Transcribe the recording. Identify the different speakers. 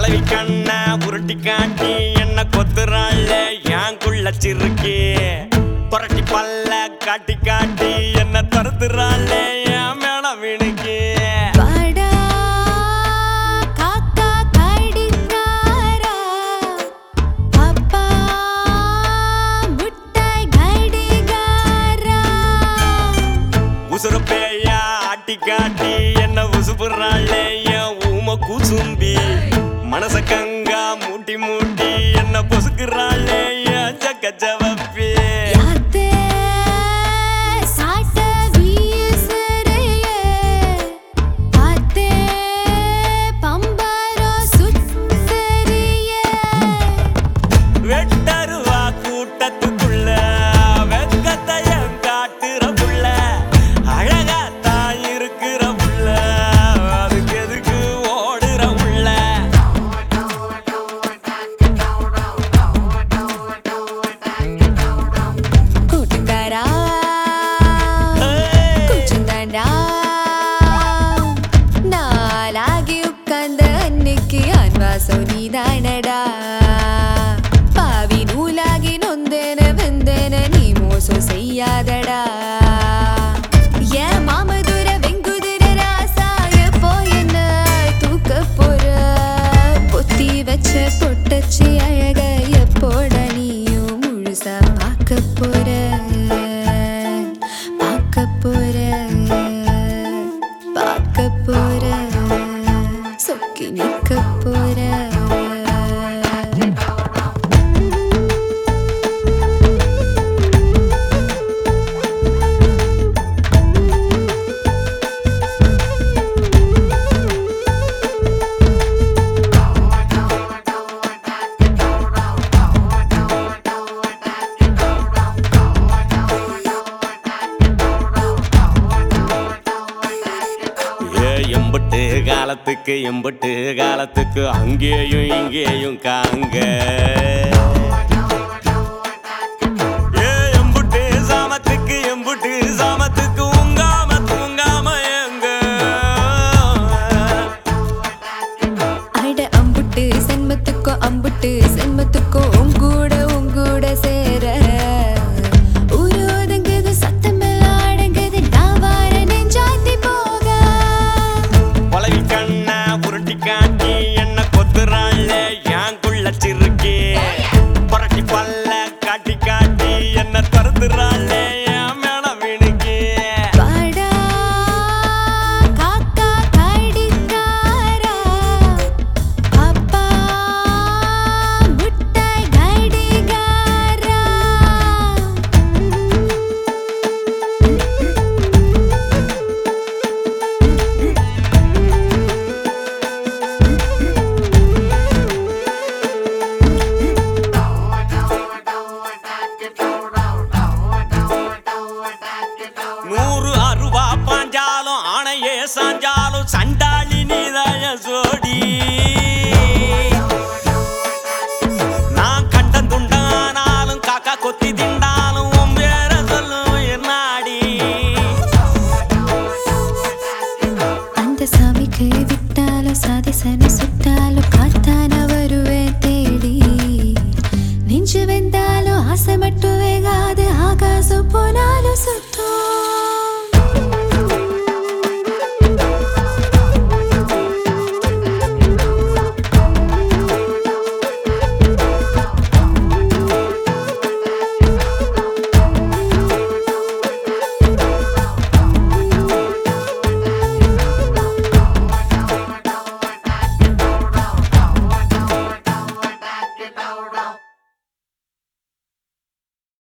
Speaker 1: பழவி கண்ண உருட்டி காட்டி என்ன கொத்துறாள் ஏங்குள்ள சிறுக்கி புரட்டி பல்ல காட்டி காட்டி என்ன தருத்துறாள் என் மேல வினுக்கு
Speaker 2: வாடா காக்கா கடிகாரா அப்பா முட்டாய் கடிகாரா
Speaker 1: உசுறு பேயா ஆட்டி காட்டி என்ன உசுப்புறாள் என் ஊம கூசும்பி மனச கங்கா மூட்டி மூட்டி என்ன பொசுக்குறாள் என் ஜக்க ஜவப்பி
Speaker 2: யாத்தே சாட்ட வீசுறியே பாத்தே பம்பரோ சுத்தறியே
Speaker 1: வெட்டருவா கூட்டத்துக்குள்ள வெக்கத்தையும் காட்டுற புள்ள அழகா தான் இருக்கிற புள்ள அதுக்கு எதுக்கு ஓடுற புள்ள
Speaker 2: கூட்டுக்காரா கொஞ்சம் தாண்டா நாளாகி உட்கார்ந்த அன்னைக்கு அன்வாசம் நீதானடா பாவி நூலாகி நொந்தேன வெந்தேன நீ மோசம் செய்யாதடா ஏன் மாமதுர வெங்குதிர ராசா எப்போ என்ன தூக்க போற பொத்தி வச்ச பொட்டச்சி அழக எப்போட நீயும் முழுசா பார்க்க போற பார்க்க போற பார்க்க போற சொக்கி நிக்க போற
Speaker 1: ஏ எம்பட்டு காலத்துக்கு எம்பட்டு காலத்துக்கு அங்கேயும் இங்கேயும் காங்க ஏ எம்புட்டு சாமத்துக்கு எம்புட்டு சாமத்துக்கு உங்காம தூங்காம எங்க
Speaker 2: அட அம்புட்டு சென்மத்துக்கோ அம்புட்டு சென்மத்துக்கோ உங்கூட உங்கூட சேர ஊரு ஒதுங்குது சத்தமெல்லாம் அடங்குது நான் வார நெஞ்சாத்தி போக
Speaker 1: பழவி கண்ண உருட்டி காட்டி என்ன கொத்துறாள் ஏங்குள்ள சிறுக்கி புரட்டி பல்ல காட்டி காட்டி என்ன தருத்துறாள் என் மேல வினுக்கு
Speaker 2: வாடா காக்கா கடிகாரா அப்பா முட்டாய் கடிகாரா
Speaker 1: நூறு அருவா பாஞ்சாலும் ஆணையே சாஞ்சாலும் சண்டாளி நீதாய சோடி